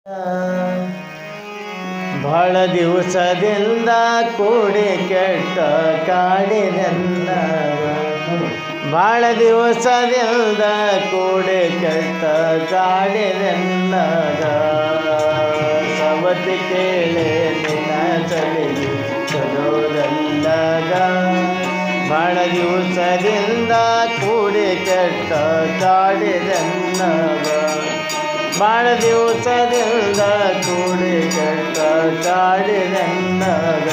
ಬಹಳ ದಿವಸದಿಂದ ಕೂಡಿ ಕೆಟ್ಟ ಕಾಡಿನೆನ್ನ ಬಹಳ ದಿವಸದಿಂದ ಕೂಡಿ ಕೆಟ್ಟ ಕಾಡಿನೆನ್ನಗ ಸವತಿ ಕೇಳಿ ನಿನ್ನ ಚಳಿಗೆ ಚಲೋದಲ್ಲಗ ಬಹಳ ದಿವಸದಿಂದ ಕೂಡಿ ಕೆಟ್ಟ ಕಾಡಿನೆನ್ನಗ ಬಾಳ ದಿವಸದಿಂದ ಕೂಡಿ ಕೆಟ್ಟ ಕಾಡಿನೆನ್ನಗ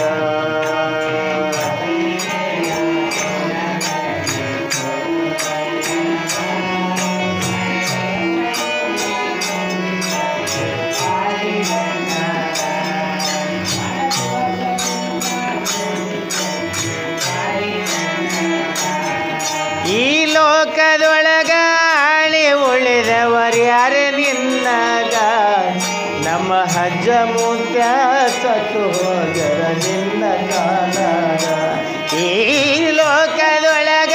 ಈ ಲೋಕದೊಳಗ ಆಳಿ ಉಳಿದವರು ಯಾರೇ ನಿನ್ನಗ ನಮ್ಮ ಹಜ್ಜ ಮುತ್ಯ ಸತ್ತು ಹೋಗರ ನಿನ್ನ ಕಾಲಾಗ ಈ ಲೋಕದೊಳಗ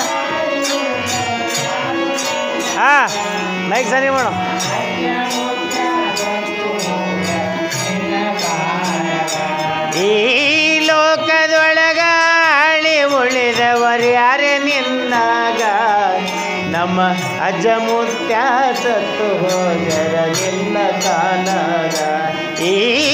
ಹಾ ಮೈಕ್ ಸರಿ ಮೇಡಮ್ ಈ ಲೋಕದೊಳಗ ಆಳಿ ಉಳಿದವರು ಯಾರೇ ನಿನ್ನಾಗ ನಮ್ಮ ಅಜ್ಜ ಮುತ್ಯ ಸತ್ತು ಹೋಗರ ನಿನ್ನ ಕಾಲಾಗ ಈ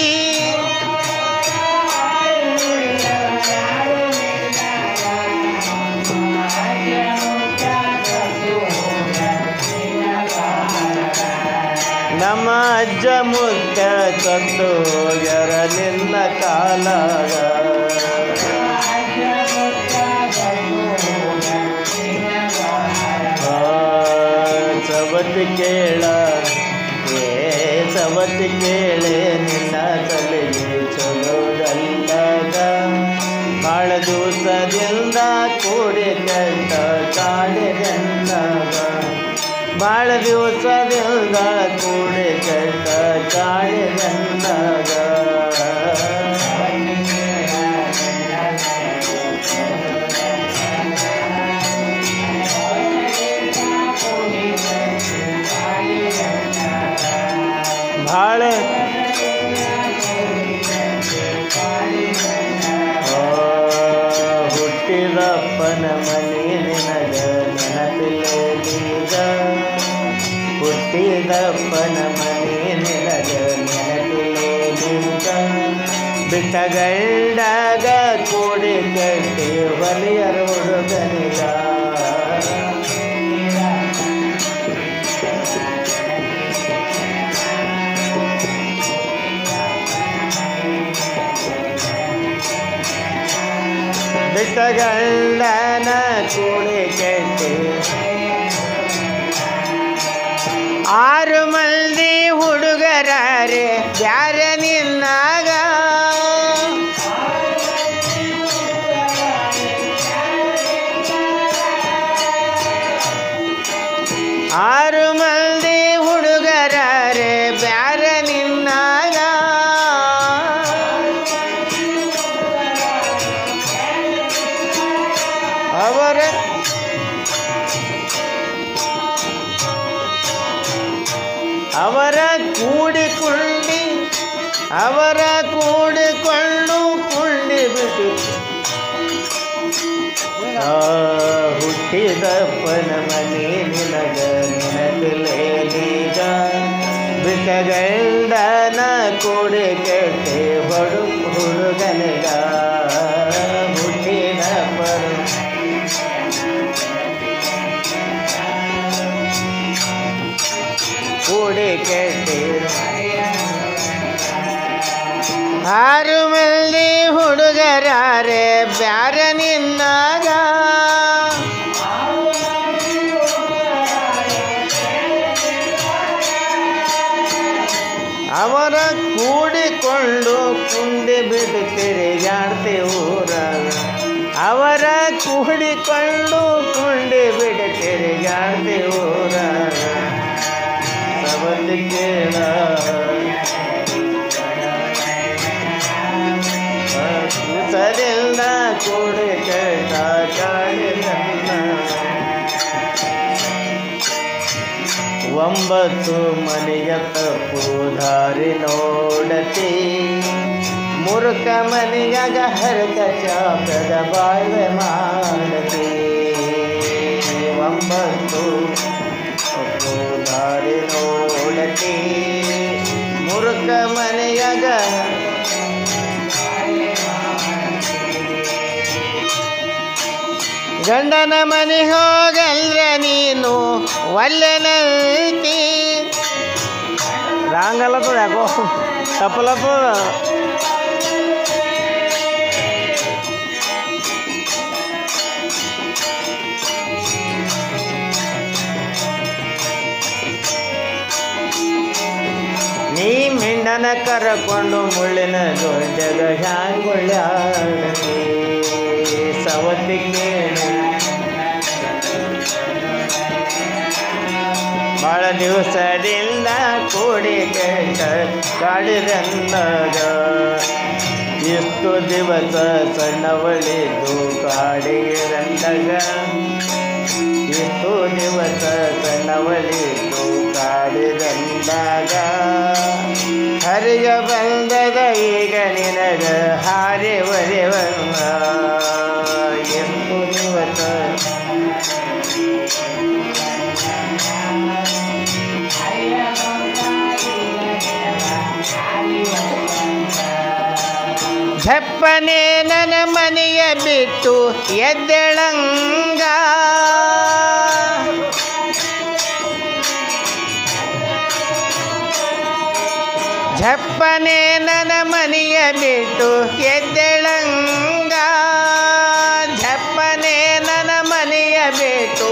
ನಮ್ಮ ಅಜ್ಜ ಮುತ್ಯ ಸತ್ತು ಹೋಗರ ನಿನ್ನ ಕಾಲಾಗ ಆ, ಸವತಿ ಕೇಳ ಏ ಸವತಿ ಕೇಳೆ ನಿನ್ನ ತಲೆಗೆ ಚಲೋದಲ್ಲದ ಬಾಳ ದಿವಸದಿಂದ ಕೂಡಿ ಕೆಟ್ಟ ಕಾಡಿದೆನ್ನಗ ಬಾಳ ದಿವಸದಿಂದ ಕೂಡಿ ಕೆಟ್ಟ ಕಾಡಿದೆನ್ನಗ ಭಾಳ ಆ, ಹುಟ್ಟಿದಪ್ಪನ ಮನೆ ನಿನಗ ನೆನಪಿಲ್ಲೀಗ ಹುಟ್ಟಿದಪ್ಪನ ಮನೆ ನಿನಗ ನೆನಪಿಲ್ಲೀಗ ಬಿಟ್ಟ ಗಂಡಾಗ ಕೂಡಿ ಕಟ್ಟಿ ಹೊಲಿಯರ ಹುಡುಗನಿಗ ಬಿಟ್ಟ ಗಂಡನ ಕೂಡಿ ಕೆಟ್ಟಿ ಆರು ಮಂದಿ ಹುಡುಗರಾರೆ ಬ್ಯಾರ ನಿನ್ನಾಗ ಆರು ಮಂದಿ ಹುಡುಗರಾರೆ ಬ್ಯಾರ ನಿನ್ನಾಗ ಅವರ ಅವರ ಕೂಡಿಕೊಳ್ಳಿ ಅವರ ಕೂಡಿಕೊಂಡು ಕುಂಡಿ ಬಿಟ್ಟು ಆ, ಹುಟ್ಟಿದಪ್ಪನ ಮನೆ ನಿನಗ ನೆನಪಿಲೇನೀಗ ಬಿಟ್ಟ ಗಂಡನ ಕೂಡಿ ಕೆಟ್ಟೆ ಬಡು ಹುಡುಗನಿಗ ಹುಟ್ಟಿದಪ್ಪನ ಕೂಡಿ ಕೆಟ್ಟೆ ಆರು ಮಂದಿ ಹುಡುಗರಾರೆ ಬ್ಯಾರ ನಿನ್ನಾಗ ಅವರ ಕೂಡಿಕೊಂಡು ಕುಂಡಿ ಬಿಟ್ಟು ತಿರುಗಾಡ್ತಿ ಊರಾಗ ಅವರ ಕೂಡಿಕೊಂಡು ಕುಂಡಿ ಬಿಟ್ಟು ತಿರುಗಾಡ್ತಿ ಊರಾಗ ಸಬಂದಿ ಕೇಳ ಕೂಸಲಿಲ್ಲ ಕೂಡಿ ಕೇಟ ಕಾಡಿಲ್ಲ ಒಂಬತ್ತು ಮನೆಯ ತಪ್ಪು ದಾರಿ ನೋಡತಿ ಮುರುಕ ಮನೆಯಾಗ ಹರಕ ಚಾಪದ ಬಾಳ್ವೆ ಮಾಡತಿ ಒಂಬತ್ತು ತಪ್ಪು ದಾರಿ ನೋಡತಿ ಮುರುಕ ಮನೆಯಾಗ ಗಂಡನ ಮನೆ ಹೋಗಲ್ರ ನೀನು ಒಲ್ಲೆನೈತಿ ರಾಂಗಲ್ಲತ್ತದ ಯಾಕೋ ತಪ್ಪಲತ್ತದ ನೀ ಮಿಂಡನ ಕರಕೊಂಡು ಮುಳ್ಳಿನ ದೊಡ್ಡಗ ಹ್ಯಾಂಗೊಳ್ಳಿ ಸವತಿ ಕೇಳಿ ಭಾಳ ದಿವಸದಿಂದ ಕೂಡಿ ಕೆಟ್ಟ ಕಾಡಿರಂದಾಗ ಎಷ್ಟು ದಿವಸ ಸಣ್ಣವಳಿದ್ದು ಕಾಡಿರಂದಾಗ ಎಷ್ಟು ದಿವಸ ಸಣ್ಣವಳಿದ್ದು ಕಾಡಿರಂದಾಗ ಹರಿಗ ಬಂದದ ಈಗ ನಿನಗ ಹಾರಿ ಒರೆವನ್ನ ಎಷ್ಟು ದಿವಸ ಝಪ್ಪನೆ ನನ್ನ ಮನೆಯ ಬಿಟ್ಟು ಎದ್ದಳಂಗ ಝಪ್ಪನೆ ನನ್ನ ಮನೆಯ ಬಿಟ್ಟು ಎದ್ದಳಂಗ ಝಪ್ಪನೆ ನನ್ನ ಮನೆಯ ಬಿಟ್ಟು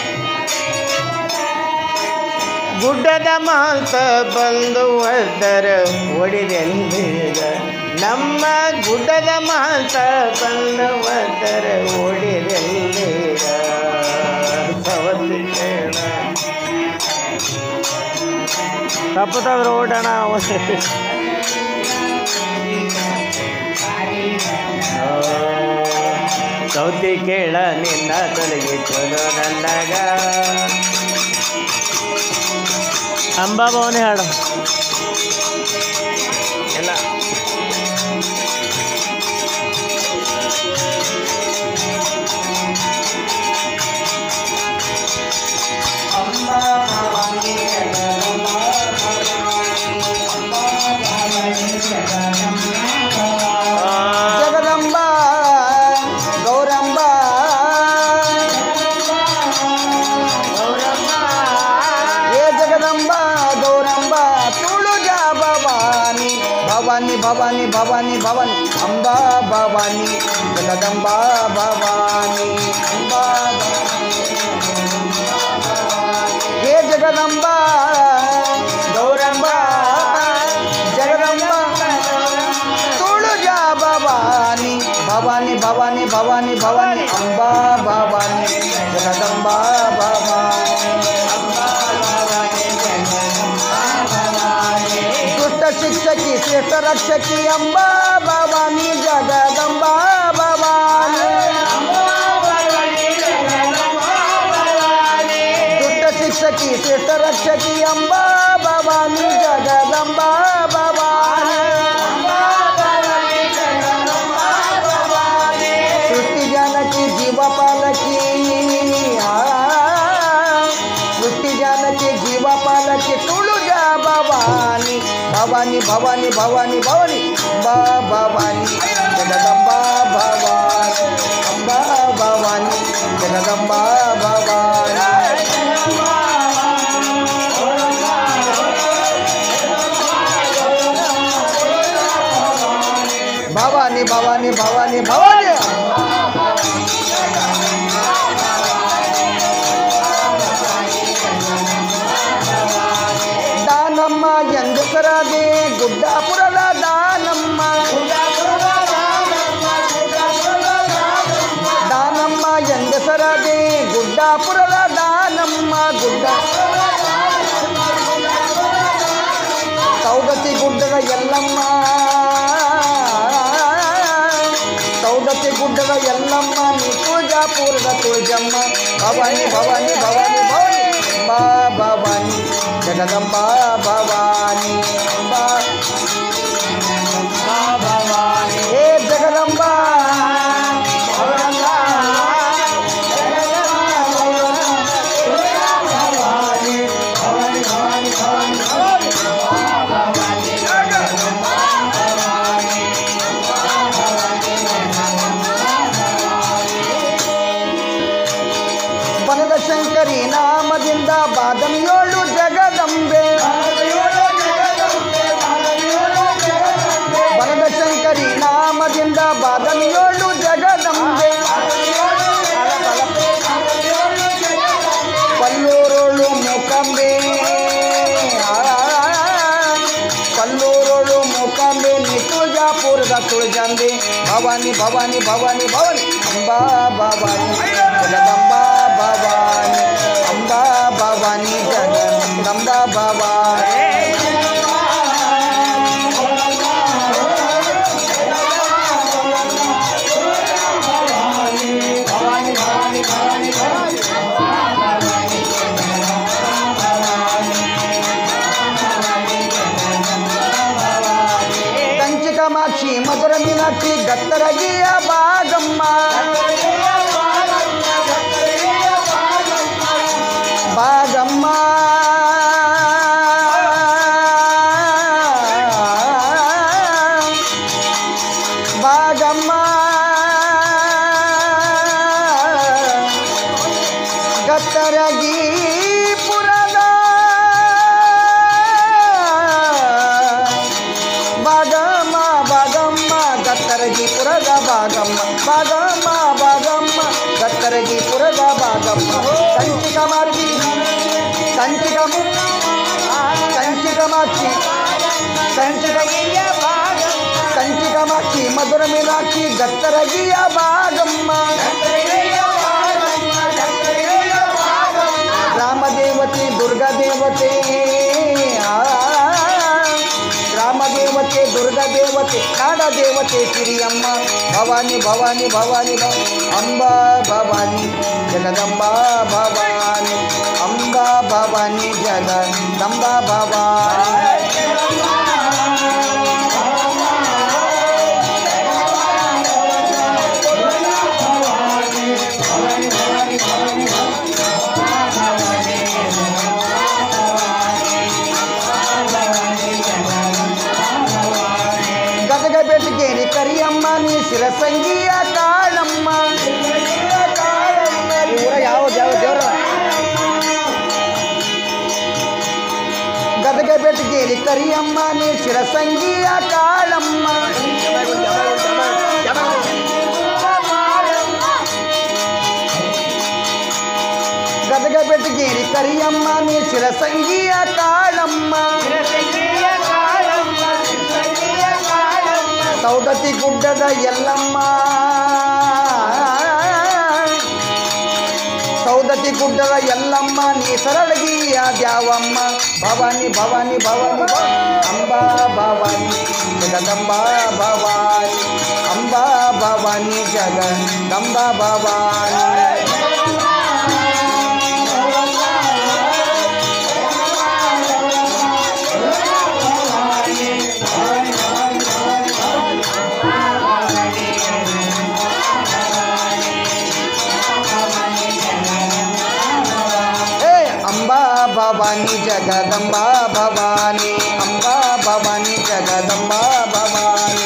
ಗುಡ್ಡದ ಮಾತ ಬಂದು ಒದ್ದರ ಒಡಿದೆಂದಿದ ನಮ್ಮ ಗುಡ್ಡದ ಮಾತ ಬಂದು ಒದ್ದರ ಒಡಿದೆಂದಿದ ಸವತಿ ಕೇಳ ತಪ್ಪತಾದ್ರೆ ಓಡೋಣ ಸೌತಿ ಕೇಳ ನಿನ್ನ ತೊಲಗಿ ಚಲೋ ನಂದಾಗ ಅಂಬಾಭವನೇ ಹಾಡು ಎಲ್ಲ ಜಗದಂಬ ಗೌರಂಬ ಏ ಜಗದಂಬ ಗೌರಂಬ ತುಳುಜ ಭವಾನಿ ಭವಾನಿ ಭವಾನಿ ಭವಾನಿ ಭವಾನಿ ಅಂಬಾ ಭವಾನಿ ಜಗದಂಬ ಭವಾನಿ ಅಂಬಾ ಏ ಜಗದಂಬ ಗೌರಂಬ ಜಗದಂಬ ತುಳುಜ ಭವಾನಿ ಭವಾನಿ ಭವಾನಿ ಭವಾನಿ ಭವಾನಿ ಅಂಬಾ ಭವಾನಿ ಜಗದಂಬಾ ಭವಾನಿ ದುಷ್ಟ ಶಿಕ್ಷಕಿ ಶ್ರೇಷ್ಠ ರಕ್ಷಕಿ ಅಂಬಾ ಭವಾನಿ ಜಗದಂಬಾ ಭವಾನಿ ದುಷ್ಟ ಶಿಕ್ಷಕಿ ಶ್ರೇಷ್ಠ ರಕ್ಷಕಿ ಅಂಬಾ ಭವಾನಿ ಜಗದಂಬಾ ಭವಾನಿ ಸೃಷ್ಟಿ ಜಾನಕಿ ಜೀವ ಪಾಲಕಿ ಆ, ಸೃಷ್ಟಿ ಜಾನಕಿ ಜೀವ ಪಾಲಕಿ ತುಳುಜ ಭವಾನಿ ಭವಾನಿ ಭವಾನಿ ಭವಾನಿ ಭವಾನಿ ಬಾ ಭವಾನಿ ಜಗದಂಬಾ ಭವಾನಿ ಅಂಬಾ ಭವಾನಿ ಜಗದಂಬಾ ಭವಾನಿ ಭವಾನಿ ಭವಾನಿ ಭವಾನಿ ಭವಾನಿ ದಾನಮ್ಮ ಎಂದಸರಾದೆ ಗುಡ್ಡಾಪುರದ ದಾನಮ್ಮ ದಾನಮ್ಮ ಎಂದಸರಾದೆ ಗುಡ್ಡಾಪುರದ ದಾನಮ್ಮ ಗುಡ್ಡ ಸೌದತ್ತಿ ಗುಡ್ಡದ ಎಲ್ಲಮ್ಮ ಸೌದತ್ತಿ ಗುಡ್ಡದ ಎಲ್ಲಮ್ಮ ನೀ ತುಳಜಾಪುರದ ತುಳಜಮ್ಮ ಭವಾನಿ ಭವಾನಿ ಭವಾನಿ ಭವಾನಿ ಬಾ ಭವಾನಿ ಜಗದಂಬಾ ಭವಾನಿ ಅಂಬಾ ಹೇ ಜಗದಂಬಾ ಬನದ ಶಂಕರಿ ನಾಮದಿಂದ ಬಾದಮಿಯೋಳು ಜಗದಂಬೆ ಬನದ ಶಂಕರಿ ನಾಮದಿಂದ ಬಾದಮಿಯೋಳು ಜಗದಂಬೆ ಪಲ್ಲೂರೋಳು ಮುಖಂಬೆ ಆ, ಪಲ್ಲೂರೋಳು ಮುಖಂಬೆ ನಿ ತುಳಜಾಪುರದ ತುಳಜಂಬೆ ಭವಾನಿ ಭವಾನಿ ಭವಾನಿ ಭವಾನಿ ಅಂಬಾ ಭವಾನಿ ಜಗದಂಬಾ ಭವಾನಿ ಅಂಬಾ ಭವಾನಿ ಜಗದಂಬಾ ಭವಾನಿ ಕಂಚಿ ಕಾಮಾಕ್ಷಿ ಮಧುರ ಮೀನಾಕ್ಷಿ ಗತ್ತರಗಿಯ ಭಾಗಮ್ಮ ಭಾಗಮ್ಮ ಭಾಗಮ್ಮ ಗತ್ತರಗಿ ಪುರದ ಭಾಗಮ್ಮ ಭಾಗಮ್ಮ ಗತ್ತರಗಿಪುರದ ಭಾಗಮ್ಮ ಭಾಗಮ್ಮ ಭಾಗಮ್ಮ ಗತ್ತರಗಿಪುರದ ಭಾಗಮ್ಮ ಕಂಚಿಕ ಮಾರ್ಚಿ ಕಂಚಿಕ ಕಂಚಿಕ ಮಾಕ್ಷಿ ಕಂಚಿಕ ಕಂಚಿಕ ಮಾಕ್ಷಿ ಮಧುರ ಮೀನಾಕ್ಷಿ ಗತ್ತರಗಿಯ ಭಾಗಮ್ಮ ರಾಮದೇವತೆ ದುರ್ಗಾದೇವತೆ ಆ, ರಾಮದೇವತೆ ದುರ್ಗಾದೇವತೆ ನಾಡದೇವತೆ ಸಿರಿಯಮ್ಮ ಭವಾನಿ ಭವಾನಿ ಭವಾನಿ ಭವ ಅಂಬಾ ಭವಾನಿ ಜಗದಂಬಾ ಭವಾನಿ ಅಂಬಾ ಭವಾನಿ ಜಗದಂಬಾ ಭವಾನಿ ಗದಗ ಬೆಟ್ಟಗೇರಿ ಕರಿಯಮ್ಮ ನೀ ಶಿರಸಂಗಿಯ ಕಾಳಮ್ಮ ಈ ಊರ ಯಾವ ಯಾವ ದೇವರ ಗದಗ ಬೆಟ್ಟಗೇರಿ ಕರಿಯಮ್ಮ ನೀ ಶಿರಸಂಗಿಯ ಕಾಳಮ್ಮ ಗದಗ ಬೆಟ್ಟಗೇರಿ ಕರಿಯಮ್ಮ ನೀ ಶಿರಸಂಗಿಯ ಕಾಳಮ್ಮ ಸೌದತ್ತಿ ಗುಡ್ಡದ ಎಲ್ಲಮ್ಮ ಸೌದತ್ತಿ ಗುಡ್ಡದ ಎಲ್ಲಮ್ಮ ನೀ ಸರಳಗಿಯ ದ್ಯಾವಮ್ಮ ಭವಾನಿ ಭವಾನಿ ಭವಾನಿ ಭವ- ಅಂಬಾ ಭವಾನಿ ಜಗದಂಬಾ ಭವಾನಿ ಅಂಬಾ ಭವಾನಿ ಜಗದಂಬಾ ಭವಾನಿ ಏ ಅಂಬಾ ಭವಾನಿ ಜಗದಂಬಾ ಭವಾನಿ ಅಂಬಾ ಭವಾನಿ ಜಗದಂಬಾ ಭವಾನಿ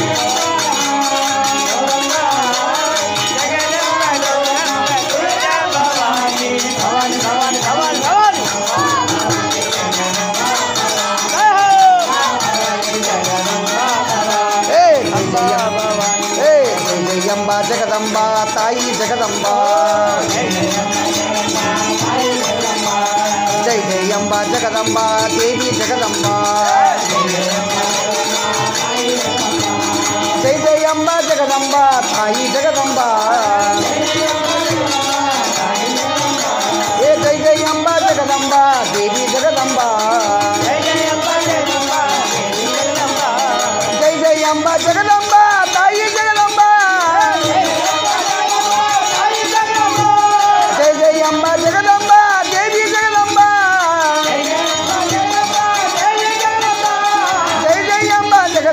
ಏ ಜಯ ಏ ಜಯ ಜಯಂಬ ಜಗದಂಬ ತಾಯಿ ಜಗದಂಬ ಜೈ ಜಯಂಬ ಜಗದಂಬ ದೇವಿ ಜಗದಂಬ ಜೈ ಜಯಂಬ ಜಗದಂಬ ತಾಯಿ ಜಗದಂಬ ಏ ಜೈ ಜಯಂಬ ಜಗದಂಬ ದೇವಿ ಜಗದಂಬ ಜೈ ಜಯಂಬ ಜಗದಂಬ ತಾಯಿ ಜಗದಂಬ ಜೈ ಜಯಂಬ ಜಗದಂಬ ದೇವಿ ಜಗದಂಬ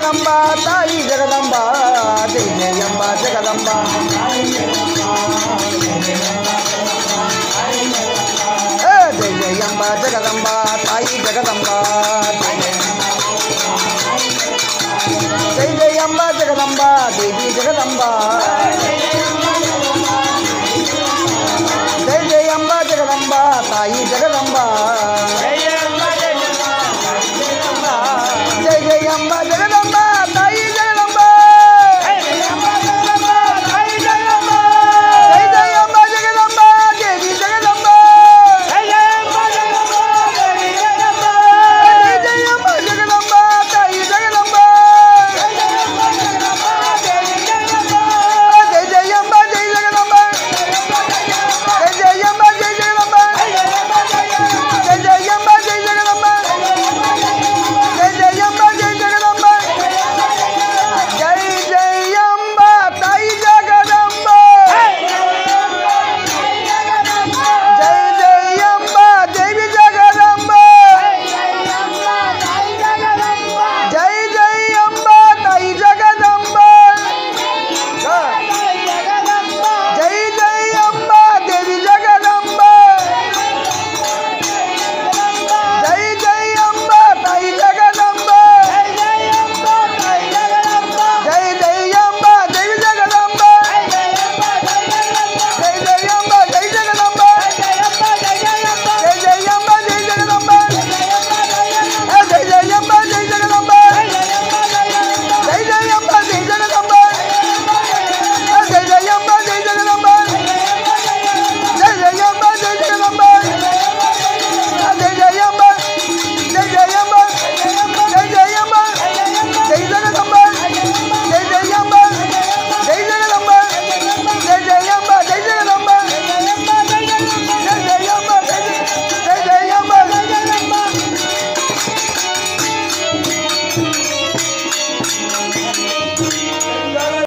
ಜಗದಂಬ ತಾಯಿ ಜಗದಂಬ ಜಯ ಜಯಂಬ ಜಗದಂಬ ಏ ಜಯ ಜಯಂಬ ಜಗದಂಬ ತಾಯಿ ಜಗದಂಬ ಜಯ ಜಯಂಬ ಜಗದಂಬ ದೇವಿ ಜಗದಂಬ